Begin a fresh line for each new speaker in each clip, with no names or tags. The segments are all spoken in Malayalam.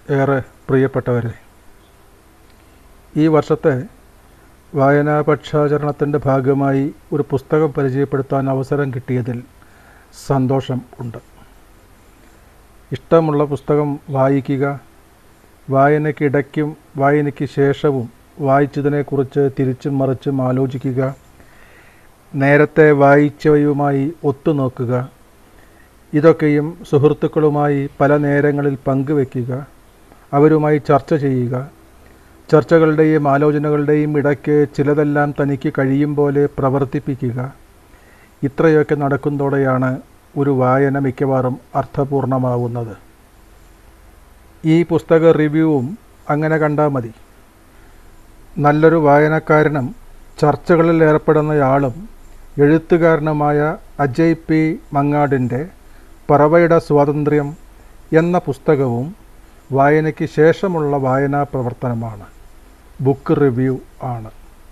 ഏറെ പ്രിയപ്പെട്ടവരെ ഈ വർഷത്തെ വായനാ പക്ഷാചരണത്തിൻ്റെ ഭാഗമായി ഒരു പുസ്തകം പരിചയപ്പെടുത്താൻ അവസരം കിട്ടിയതിൽ സന്തോഷം ഉണ്ട് ഇഷ്ടമുള്ള പുസ്തകം വായിക്കുക വായനയ്ക്കിടയ്ക്കും വായനയ്ക്ക് ശേഷവും വായിച്ചതിനെക്കുറിച്ച് തിരിച്ചും മറിച്ചും ആലോചിക്കുക നേരത്തെ വായിച്ചവയുമായി ഒത്തുനോക്കുക ഇതൊക്കെയും സുഹൃത്തുക്കളുമായി പല നേരങ്ങളിൽ പങ്കുവെക്കുക അവരുമായി ചർച്ച ചെയ്യുക ചർച്ചകളുടെയും ആലോചനകളുടെയും ഇടയ്ക്ക് ചിലതെല്ലാം തനിക്ക് കഴിയും പോലെ പ്രവർത്തിപ്പിക്കുക ഇത്രയൊക്കെ നടക്കുന്നതോടെയാണ് ഒരു വായന മിക്കവാറും അർത്ഥപൂർണമാവുന്നത് ഈ പുസ്തക റിവ്യൂവും അങ്ങനെ കണ്ടാൽ മതി നല്ലൊരു വായനക്കാരനും ചർച്ചകളിൽ ഏർപ്പെടുന്നയാളും എഴുത്തുകാരനുമായ അജയ് പി മങ്ങാടിൻ്റെ പറവയുടെ സ്വാതന്ത്ര്യം എന്ന പുസ്തകവും വായനയ്ക്ക് ശേഷമുള്ള വായനാ പ്രവർത്തനമാണ് ബുക്ക് റിവ്യൂ ആണ്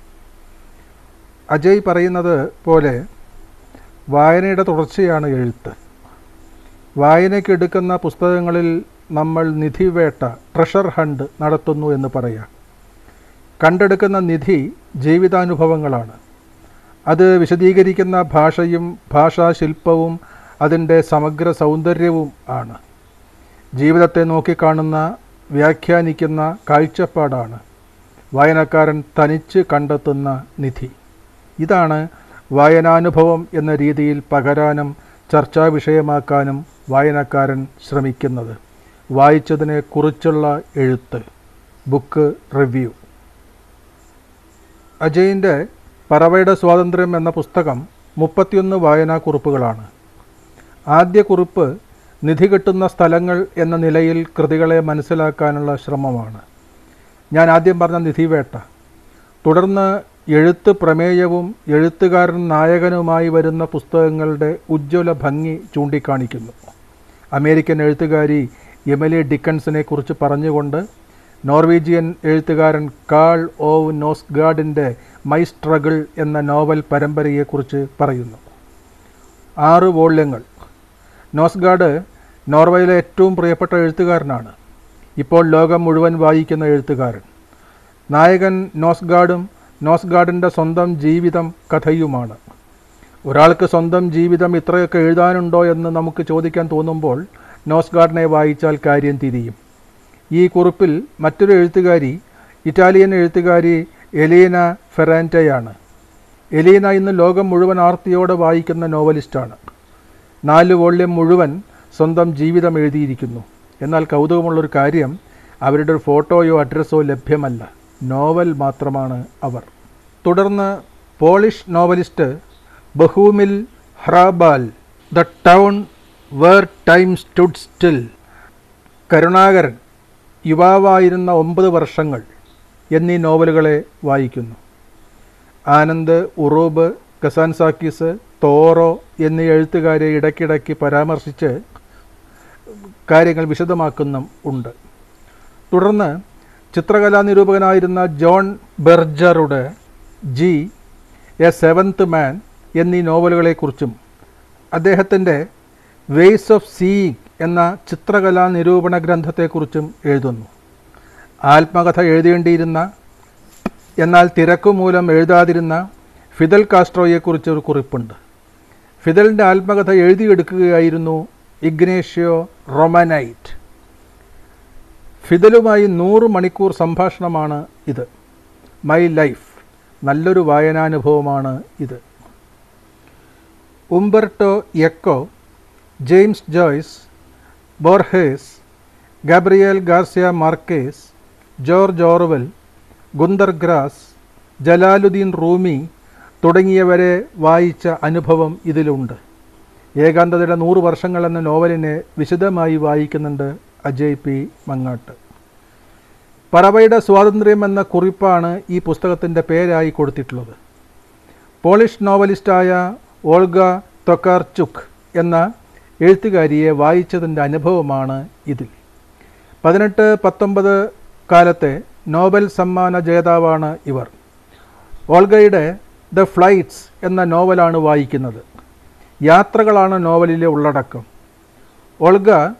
അജയ് പറയുന്നത് പോലെ വായനയുടെ തുടർച്ചയാണ് എഴുത്ത് വായനയ്ക്ക് എടുക്കുന്ന പുസ്തകങ്ങളിൽ നമ്മൾ നിധിവേട്ട ട്രഷർ ഹണ്ട് നടത്തുന്നു എന്ന് പറയാം കണ്ടെടുക്കുന്ന നിധി ജീവിതാനുഭവങ്ങളാണ് അത് വിശദീകരിക്കുന്ന ഭാഷയും ഭാഷാശില്പവും അതിൻ്റെ സമഗ്ര സൗന്ദര്യവും ആണ് ജീവിതത്തെ നോക്കിക്കാണുന്ന വ്യാഖ്യാനിക്കുന്ന കാഴ്ചപ്പാടാണ് വായനക്കാരൻ തനിച്ച് കണ്ടെത്തുന്ന നിധി ഇതാണ് വായനാനുഭവം എന്ന രീതിയിൽ പകരാനും ചർച്ചാ വിഷയമാക്കാനും വായനക്കാരൻ ശ്രമിക്കുന്നത് വായിച്ചതിനെ കുറിച്ചുള്ള എഴുത്ത് ബുക്ക് റിവ്യൂ അജയിൻ്റെ പറവയുടെ സ്വാതന്ത്ര്യം എന്ന പുസ്തകം മുപ്പത്തിയൊന്ന് വായനാക്കുറിപ്പുകളാണ് ആദ്യ കുറിപ്പ് നിധി കിട്ടുന്ന സ്ഥലങ്ങൾ എന്ന നിലയിൽ കൃതികളെ മനസ്സിലാക്കാനുള്ള ശ്രമമാണ് ഞാൻ ആദ്യം പറഞ്ഞ നിധിവേട്ട തുടർന്ന് എഴുത്ത് പ്രമേയവും എഴുത്തുകാരൻ നായകനുമായി വരുന്ന പുസ്തകങ്ങളുടെ ഉജ്ജ്വല ഭംഗി ചൂണ്ടിക്കാണിക്കുന്നു അമേരിക്കൻ എഴുത്തുകാരി എമിലി ഡിക്കൻസിനെ കുറിച്ച് പറഞ്ഞുകൊണ്ട് നോർവീജിയൻ എഴുത്തുകാരൻ കാൾ ഓവ് നോസ്ഗാർഡിൻ്റെ മൈ സ്ട്രഗിൾ എന്ന നോവൽ പരമ്പരയെക്കുറിച്ച് പറയുന്നു ആറ് വോള്യങ്ങൾ നോസ്ഗാർഡ് നോർവേയിലെ ഏറ്റവും പ്രിയപ്പെട്ട എഴുത്തുകാരനാണ് ഇപ്പോൾ ലോകം മുഴുവൻ വായിക്കുന്ന എഴുത്തുകാരൻ നായകൻ നോസ്ഗാർഡും നോസ്ഗാർഡിൻ്റെ സ്വന്തം ജീവിതം കഥയുമാണ് ഒരാൾക്ക് സ്വന്തം ജീവിതം ഇത്രയൊക്കെ എഴുതാനുണ്ടോ എന്ന് നമുക്ക് ചോദിക്കാൻ തോന്നുമ്പോൾ നോസ്ഗാർഡിനെ വായിച്ചാൽ കാര്യം തിരിയും ഈ കുറിപ്പിൽ മറ്റൊരു എഴുത്തുകാരി ഇറ്റാലിയൻ എഴുത്തുകാരി എലീന ഫെറാൻറ്റയാണ് എലീന ഇന്ന് ലോകം മുഴുവൻ ആർത്തിയോടെ വായിക്കുന്ന നോവലിസ്റ്റാണ് നാല് വോള്യം മുഴുവൻ സ്വന്തം ജീവിതം എഴുതിയിരിക്കുന്നു എന്നാൽ കൗതുകമുള്ളൊരു കാര്യം അവരുടെ ഒരു ഫോട്ടോയോ അഡ്രസ്സോ ലഭ്യമല്ല നോവൽ മാത്രമാണ് അവർ തുടർന്ന് Polish novelist Bohumil Hrabal the town where time stood still Karunakaran യുവാവായിരുന്ന ഒമ്പത് വർഷങ്ങൾ എന്നീ നോവലുകളെ വായിക്കുന്നു ആനന്ദ് ഉറൂബ് കസാൻസാക്കിസ് തോറോ എന്നീ എഴുത്തുകാരെ ഇടയ്ക്കിടയ്ക്ക് പരാമർശിച്ച് കാര്യങ്ങൾ വിശദമാക്കുന്നും ഉണ്ട് തുടർന്ന് ചിത്രകലാ നിരൂപകനായിരുന്ന ജോൺ ബെർജറുടെ ജി എ സെവൻത്ത് മാൻ എന്നീ നോവലുകളെക്കുറിച്ചും അദ്ദേഹത്തിൻ്റെ വേസ് ഓഫ് സീയിങ് എന്ന ചിത്രകലാ നിരൂപണ ഗ്രന്ഥത്തെക്കുറിച്ചും എഴുതുന്നു ആത്മകഥ എഴുതേണ്ടിയിരുന്ന എന്നാൽ തിരക്കുമൂലം എഴുതാതിരുന്ന ഫിദൽ കാസ്ട്രോയെക്കുറിച്ച് ഒരു കുറിപ്പുണ്ട് ഫിദലിൻ്റെ ആത്മകഥ എഴുതിയെടുക്കുകയായിരുന്നു ഇഗ്നേഷ്യോ റൊമനൈറ്റ് ഫിദലുമായി നൂറ് മണിക്കൂർ സംഭാഷണമാണ് ഇത് മൈ ലൈഫ് നല്ലൊരു വായനാനുഭവമാണ് ഇത് Umberto Eco James Joyce Borges Gabriel Garcia Marquez George Orwell Gunter Grass Jalaluddin Rumi തുടങ്ങിയവരെ വായിച്ച അനുഭവം ഇതിലുണ്ട് ഏകാന്തതയുടെ നൂറ് വർഷങ്ങൾ എന്ന നോവലിനെ വിശദമായി വായിക്കുന്നുണ്ട് അജയ് പി മങ്ങാട്ട് പറവയുടെ സ്വാതന്ത്ര്യം എന്ന കുറിപ്പാണ് ഈ പുസ്തകത്തിൻ്റെ പേരായി കൊടുത്തിട്ടുള്ളത് പോളിഷ് നോവലിസ്റ്റായ ഓൾഗ തൊക്കാർചുക്ക് എന്ന എഴുത്തുകാരിയെ വായിച്ചതിൻ്റെ അനുഭവമാണ് ഇതിൽ പതിനെട്ട് പത്തൊമ്പത് കാലത്തെ നോബൽ സമ്മാന ജേതാവാണ് ഇവർ ഓൾഗയുടെ ദ ഫ്ലൈറ്റ്സ് എന്ന നോവലാണ് വായിക്കുന്നത് യാത്രകളാണ് നോവലിലെ ഉള്ളടക്കം ഓൾഗ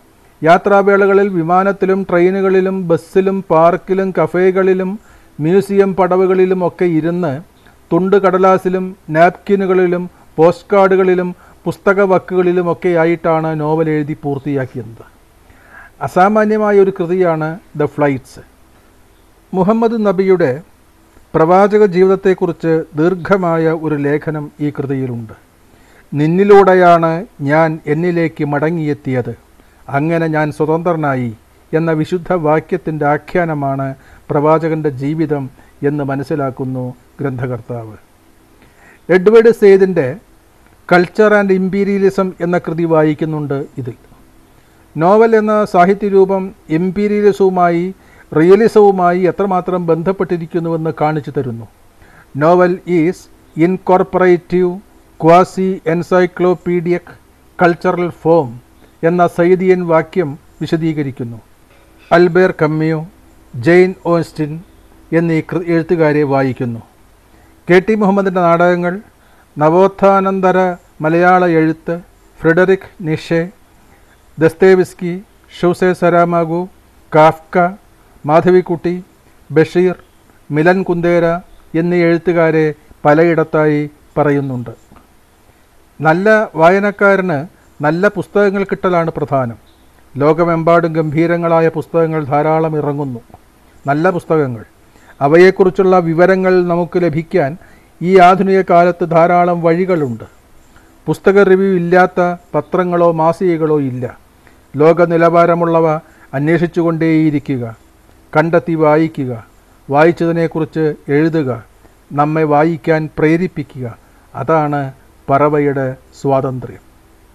യാത്രാവേളകളിൽ വിമാനത്തിലും ട്രെയിനുകളിലും ബസ്സിലും പാർക്കിലും കഫേകളിലും മ്യൂസിയം പടവുകളിലും ഒക്കെ ഇരുന്ന് തുണ്ട് കടലാസിലും നാപ്കിനുകളിലും പോസ്റ്റ് കാർഡുകളിലും പുസ്തക വക്കുകളിലുമൊക്കെ ആയിട്ടാണ് നോവൽ എഴുതി പൂർത്തിയാക്കിയത് അസാമാന്യമായ ഒരു കൃതിയാണ് ദ ഫ്ലൈറ്റ്സ് മുഹമ്മദ് നബിയുടെ പ്രവാചക ജീവിതത്തെക്കുറിച്ച് ദീർഘമായ ഒരു ലേഖനം ഈ കൃതിയിലുണ്ട് നിന്നിലൂടെയാണ് ഞാൻ എന്നിലേക്ക് മടങ്ങിയെത്തിയത് അങ്ങനെ ഞാൻ സ്വതന്ത്രനായി എന്ന വിശുദ്ധ വാക്യത്തിൻ്റെ ആഖ്യാനമാണ് പ്രവാചകൻ്റെ ജീവിതം എന്ന് മനസ്സിലാക്കുന്നു ഗ്രന്ഥകർത്താവ് എഡ്വേർഡ് സെയ്ദിൻ്റെ കൾച്ചർ ആൻഡ് ഇമ്പീരിയലിസം എന്ന കൃതി വായിക്കുന്നുണ്ട് ഇതിൽ നോവൽ എന്ന സാഹിത്യരൂപം എംപീരിയലിസവുമായി റിയലിസവുമായി എത്രമാത്രം ബന്ധപ്പെട്ടിരിക്കുന്നുവെന്ന് കാണിച്ചു തരുന്നു novel is incorporative quasi encyclopedic cultural form എന്ന സൈദിയൻ വാക്യം വിശദീകരിക്കുന്നു അൽബേർ കമ്മിയോ ജെയിൻ ഓസ്റ്റിൻ എന്നീ കൃ- എഴുത്തുകാരെ വായിക്കുന്നു കെ ടി മുഹമ്മദിൻ്റെ നാടകങ്ങൾ നവോത്ഥാനന്തര മലയാള എഴുത്ത് Friedrich Nietzsche Dostoevsky Jose Saramago Kafka Madhavikutty Basheer Milan Kundera എന്നീ എഴുത്തുകാരെ പലയിടത്തായി പറയുന്നുണ്ട് നല്ല വായനക്കാരന് നല്ല പുസ്തകങ്ങൾ കിട്ടലാണ് പ്രധാനം ലോകമെമ്പാടും ഗംഭീരങ്ങളായ പുസ്തകങ്ങൾ ധാരാളം ഇറങ്ങുന്നു നല്ല പുസ്തകങ്ങൾ അവയെക്കുറിച്ചുള്ള വിവരങ്ങൾ നമുക്ക് ലഭിക്കാൻ ഈ ആധുനിക കാലത്ത് ധാരാളം വഴികളുണ്ട് പുസ്തക റിവ്യൂ ഇല്ലാത്ത പത്രങ്ങളോ മാസികകളോ ഇല്ല ലോക നിലവാരമുള്ളവ അന്വേഷിച്ചുകൊണ്ടേയിരിക്കുക കണ്ടെത്തി വായിക്കുക വായിച്ചതിനെക്കുറിച്ച് എഴുതുക നമ്മെ വായിക്കാൻ പ്രേരിപ്പിക്കുക അതാണ് പറവയുടെ സ്വാതന്ത്ര്യം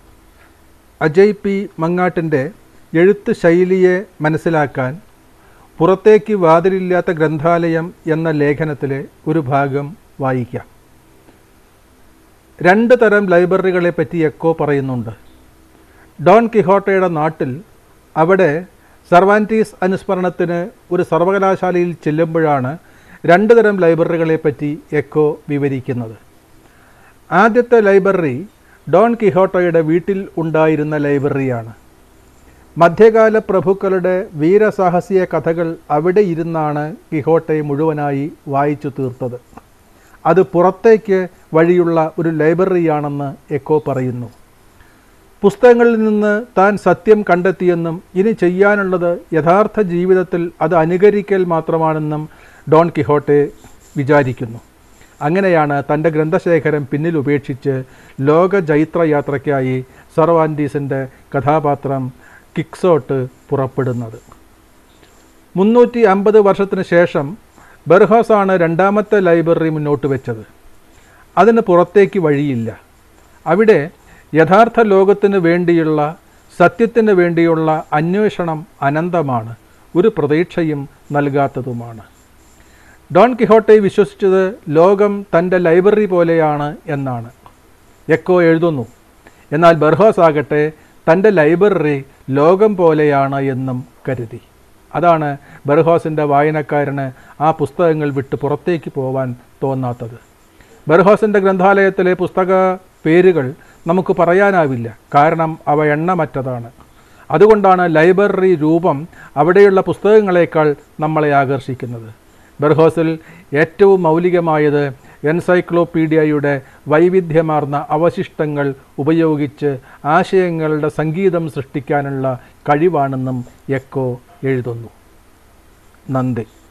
അജയ് പി മങ്ങാട്ടിൻ്റെ എഴുത്ത് ശൈലിയെ മനസ്സിലാക്കാൻ പുറത്തേക്ക് വാതിലില്ലാത്ത ഗ്രന്ഥാലയം എന്ന ലേഖനത്തിലെ ഒരു ഭാഗം വായിക്കാം രണ്ട് തരം ലൈബ്രറികളെ പറ്റി എക്കോ പറയുന്നുണ്ട് ഡോൺ കിഹോട്ടയുടെ നാട്ടിൽ അവിടെ സർവാൻറ്റീസ് അനുസ്മരണത്തിന് ഒരു സർവകലാശാലയിൽ ചെല്ലുമ്പോഴാണ് രണ്ട് തരം ലൈബ്രറികളെ പറ്റി എക്കോ വിവരിക്കുന്നത് ആദ്യത്തെ ലൈബ്രറി ഡോൺ കിഹോട്ടയുടെ വീട്ടിൽ ഉണ്ടായിരുന്ന ലൈബ്രറിയാണ് മധ്യകാല പ്രഭുക്കളുടെ വീരസാഹസിക കഥകൾ അവിടെ ഇരുന്നാണ് കിഹോട്ടെ മുഴുവനായി വായിച്ചു തീർത്തത് അത് പുറത്തേക്ക് വഴിയുള്ള ഒരു ലൈബ്രറിയാണെന്ന് എക്കോ പറയുന്നു പുസ്തകങ്ങളിൽ നിന്ന് താൻ സത്യം കണ്ടെത്തിയെന്നും ഇനി ചെയ്യാനുള്ളത് യഥാർത്ഥ ജീവിതത്തിൽ അത് അനുകരിക്കൽ മാത്രമാണെന്നും ഡോൺ കിഹോട്ടെ വിചാരിക്കുന്നു അങ്ങനെയാണ് തൻ്റെ ഗ്രന്ഥശേഖരം പിന്നിൽ ഉപേക്ഷിച്ച് ലോക ജൈത്രയാത്രയ്ക്കായി സർവാൻറ്റീസിൻ്റെ കഥാപാത്രം കിക്സോട്ട് പുറപ്പെടുന്നത് മുന്നൂറ്റി അമ്പത് വർഷത്തിന് ശേഷം ബർഹോസാണ് രണ്ടാമത്തെ ലൈബ്രറി മുന്നോട്ട് വെച്ചത് അതിന് പുറത്തേക്ക് വഴിയില്ല അവിടെ യഥാർത്ഥ ലോകത്തിന് വേണ്ടിയുള്ള സത്യത്തിന് വേണ്ടിയുള്ള അന്വേഷണം അനന്തമാണ് ഒരു പ്രതീക്ഷയും നൽകാത്തതുമാണ് ഡോൺ കിഹോട്ടെ വിശ്വസിച്ചത് ലോകം തൻ്റെ ലൈബ്രറി പോലെയാണ് എന്നാണ് എക്കോ എഴുതുന്നു എന്നാൽ ബർഹോസ് ആകട്ടെ തൻ്റെ ലൈബ്രറി ലോകം പോലെയാണ് എന്നും കരുതി അതാണ് ബർഹോസിൻ്റെ വായനക്കാരന് ആ പുസ്തകങ്ങൾ വിട്ട് പുറത്തേക്ക് പോവാൻ തോന്നാത്തത് ബർഹോസിൻ്റെ ഗ്രന്ഥാലയത്തിലെ പുസ്തക പേരുകൾ നമുക്ക് പറയാനാവില്ല കാരണം അവ എണ്ണമറ്റതാണ് അതുകൊണ്ടാണ് ലൈബ്രറി രൂപം അവിടെയുള്ള പുസ്തകങ്ങളെക്കാൾ നമ്മളെ ആകർഷിക്കുന്നത് ബർഹോസിൽ ഏറ്റവും മൗലികമായത് എൻസൈക്ലോപീഡിയയുടെ വൈവിധ്യമാർന്ന അവശിഷ്ടങ്ങൾ ഉപയോഗിച്ച് ആശയങ്ങളുടെ സംഗീതം സൃഷ്ടിക്കാനുള്ള കഴിവാണെന്നും എക്കോ എഴുതുന്നു നന്ദി